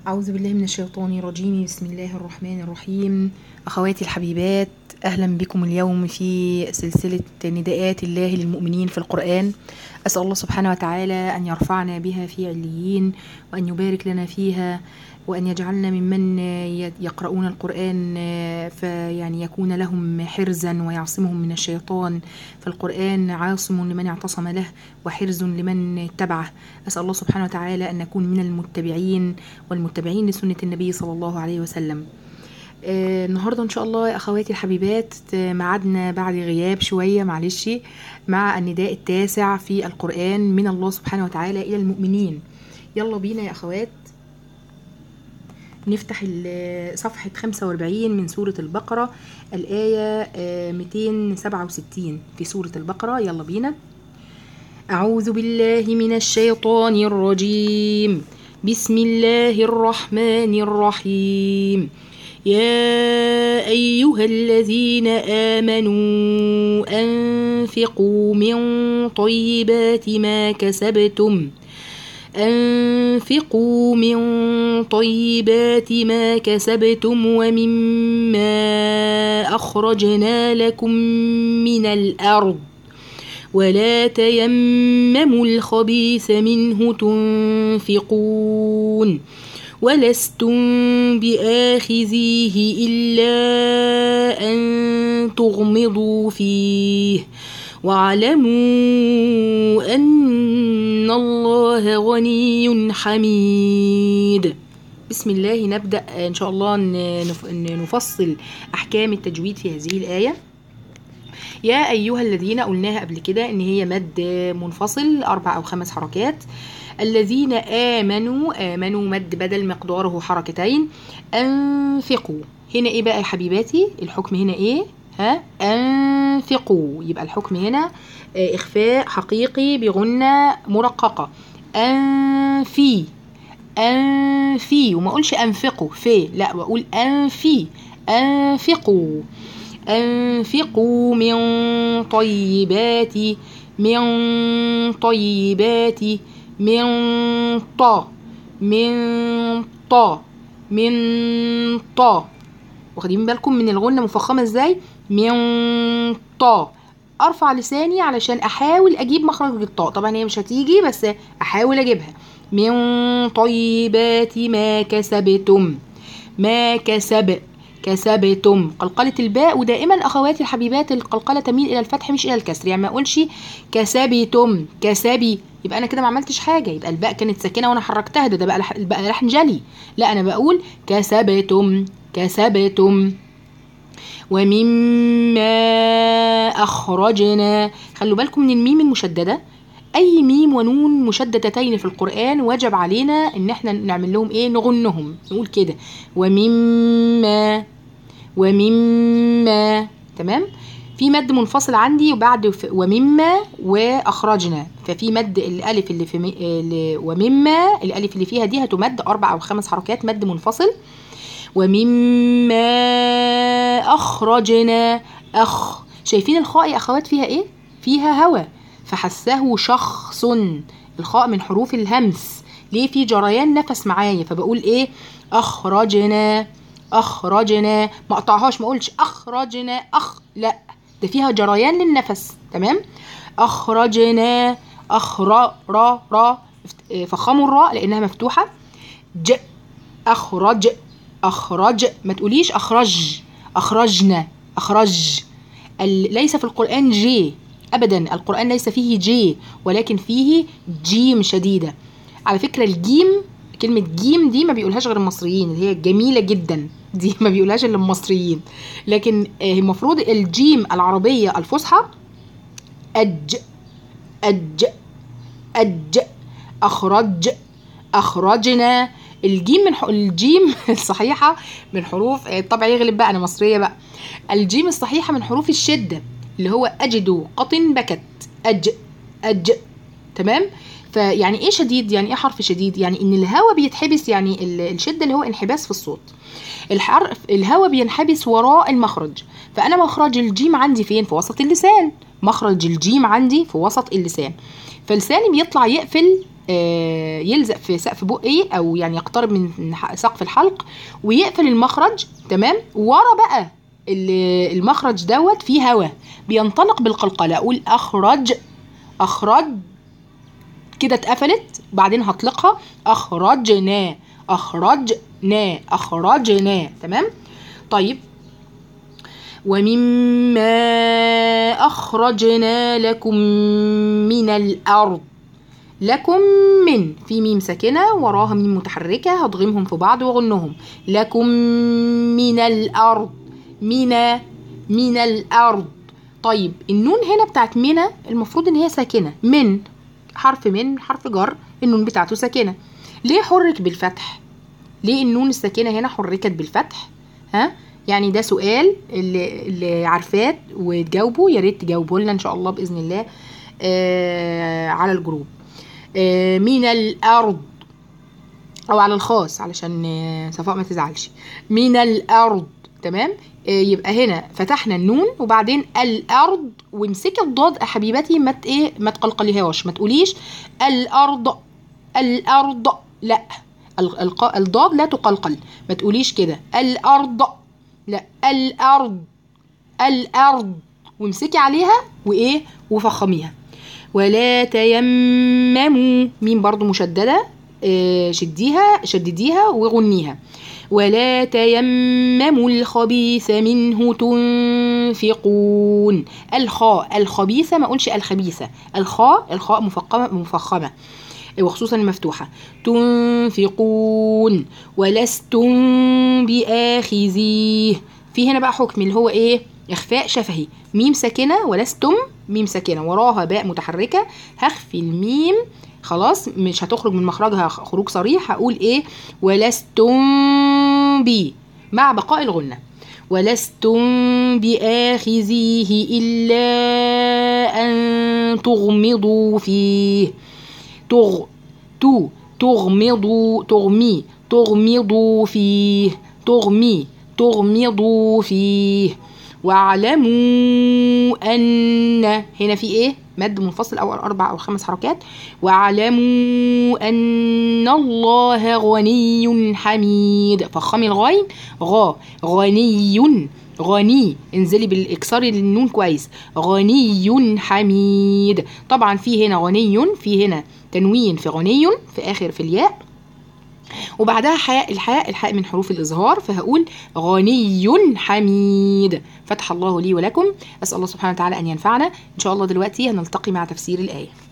أعوذ بالله من الشيطان الرجيم بسم الله الرحمن الرحيم أخواتي الحبيبات أهلا بكم اليوم في سلسلة نداءات الله للمؤمنين في القرآن أسأل الله سبحانه وتعالى أن يرفعنا بها في عليين وأن يبارك لنا فيها وأن يجعلنا ممن يقرؤون القرآن فيعني يكون لهم حرزا ويعصمهم من الشيطان فالقرآن عاصم لمن اعتصم له وحرز لمن اتبعه أسأل الله سبحانه وتعالى أن نكون من المتبعين والمتبعين لسنة النبي صلى الله عليه وسلم آه، النهارده ان شاء الله يا اخواتي الحبيبات آه، ميعادنا بعد غياب شويه معلش مع النداء التاسع في القران من الله سبحانه وتعالى الى المؤمنين يلا بينا يا اخوات نفتح ال- صفحة 45 من سورة البقرة الآية آه، 267 في سورة البقرة يلا بينا أعوذ بالله من الشيطان الرجيم بسم الله الرحمن الرحيم يا أيها الذين آمنوا أنفقوا من طيبات ما كسبتم أنفقوا من طيبات ما كسبتم ومما أخرجنا لكم من الأرض ولا تيمموا الخبيث منه تنفقون ولستم بآخذيه إلا أن تغمضوا فيه واعلموا أن الله غني حميد بسم الله نبدأ إن شاء الله ن- نف- ن- نفصل أحكام التجويد في هذه الآية يا أيها الذين قلناها قبل كده إن هي مد منفصل أربع أو خمس حركات الذين آمنوا آمنوا مد بدل مقداره حركتين أنفقوا هنا إيه بقى يا حبيباتي الحكم هنا إيه ها أنفقوا يبقى الحكم هنا آه، إخفاء حقيقي بغنة مرققة أنفي أنفي وما أقولش أنفقوا في لا بقول أنفي أنفقوا أنفقوا من طيبات من طيبات من طا من طا من طا واخدين بالكم من الغنة مفخمة ازاي من طا ارفع لساني علشان احاول اجيب مخرج الطاء طبعا هي مش هتيجي بس احاول اجيبها من طيبات ما كسبتم ما كسب كسبتم قلقلة الباء ودائما اخواتي الحبيبات القلقلة تميل الى الفتح مش الى الكسر يعني ما اقولش كسبتم كسبي يبقى انا كده ما عملتش حاجه يبقى الباء كانت ساكنه وانا حركتها ده ده بقى لح- بقى لحن جلي لا انا بقول كسبتم كسبتم ومما أخرجنا خلوا بالكم من الميم المشددة أي ميم ونون مشددتين في القرآن وجب علينا إن احنا نعمل لهم إيه نغنهم نقول كده ومما ومما تمام في مد منفصل عندي وبعد ف- ومما واخرجنا ففي مد الالف اللي في مي... اللي- ومما الالف اللي فيها دي هتمد اربع او خمس حركات مد منفصل ومما أخرجنا أخ شايفين الخاء يا أخوات فيها إيه؟ فيها هوا فحسه شخص الخاء من حروف الهمس ليه في جريان نفس معايا فبقول إيه؟ أخرجنا أخرجنا ما أقطعهاش ما أقولش أخرجنا أخ لا ده فيها جريان للنفس تمام؟ أخرجنا أخر را را فخموا الراء لأنها مفتوحة ج أخرج أخرج ما تقوليش أخرج أخرجنا أخرج ال- ليس في القرآن جي أبدا القرآن ليس فيه جي ولكن فيه جيم شديدة على فكرة الجيم كلمة جيم دي ما بيقولهاش غير المصريين اللي هي جميلة جدا دي ما بيقولهاش إلا المصريين لكن آه، المفروض الجيم العربية الفصحى أج أج أج أخرج أخرجنا الجيم من ح... الجيم الصحيحة من حروف آه، طبعا يغلب بقى أنا مصرية بقى الجيم الصحيحة من حروف الشدة اللي هو أجد قط بكت أج أج تمام فيعني ايه شديد يعني ايه حرف شديد يعني ان الهواء بيتحبس يعني ال- الشده اللي هو انحباس في الصوت الحرف الهواء بينحبس وراء المخرج فانا مخرج الجيم عندي فين في وسط اللسان مخرج الجيم عندي في وسط اللسان فلساني بيطلع يقفل آه، يلزق في سقف بقي او يعني يقترب من ح- سقف الحلق ويقفل المخرج تمام ورا بقى ال- المخرج دوت فيه هواء بينطلق بالقلقله اقول اخرج اخرج كده اتقفلت بعدين هطلقها اخرجنا اخرجنا اخرجنا تمام طيب ومما أخرجنا لكم من الأرض لكم من في ميم ساكنة وراها ميم متحركة هضغمهم في بعض وغنهم لكم من الأرض من من الأرض طيب النون هنا بتاعت من المفروض ان هي ساكنة من حرف من حرف جر النون بتاعته ساكنة ليه حرك بالفتح ليه النون الساكنة هنا حركت بالفتح ها يعني ده سؤال اللي, اللي عارفاه وتجاوبوا يا ريت تجاوبوا لنا ان شاء الله باذن الله آه على الجروب آه من الارض او على الخاص علشان آه، صفاء ما تزعلش من الارض تمام آه يبقى هنا فتحنا النون وبعدين الارض وامسكي الضاد يا حبيبتي ما ت- ايه ما تقلقليهاش ما تقوليش الارض الارض لا ال- الق- الضاد لا تقلقل ما تقوليش كده الارض لا الارض الارض وامسكي عليها وايه وفخميها ولا تيمموا مين برضو مشدده آه، شديها شدديها وغنيها ولا تيمموا الخبيث منه تنفقون الخاء الخبيثة ما اقولش الخبيثة الخاء الخاء مفخمة مفخمة وخصوصا المفتوحة تنفقون ولستم بآخذيه في هنا بقى حكم اللي هو ايه اخفاء شفهي ميم ساكنة ولستم ميم ساكنة وراها باء متحركة هخفي الميم خلاص مش هتخرج من مخرجها خروج صريح هقول ايه ولستم بي مع بقاء الغنة ولستم بآخذيه إلا أن تغمضوا فيه تغ تو تغمضوا تغمي تغمضوا فيه تغمي تغمضوا فيه واعلموا أن هنا في إيه مد منفصل أو أربع أو خمس حركات واعلموا أن الله غني حميد فخمي الغين غا غني غني انزلي بالاكسار النون كويس غني حميد طبعا في هنا غني في هنا تنوين في غني في اخر في الياء وبعدها حاء الحاء الحاء من حروف الإظهار فهقول غني حميد فتح الله لي ولكم أسأل الله سبحانه وتعالى أن ينفعنا إن شاء الله دلوقتي هنلتقي مع تفسير الآية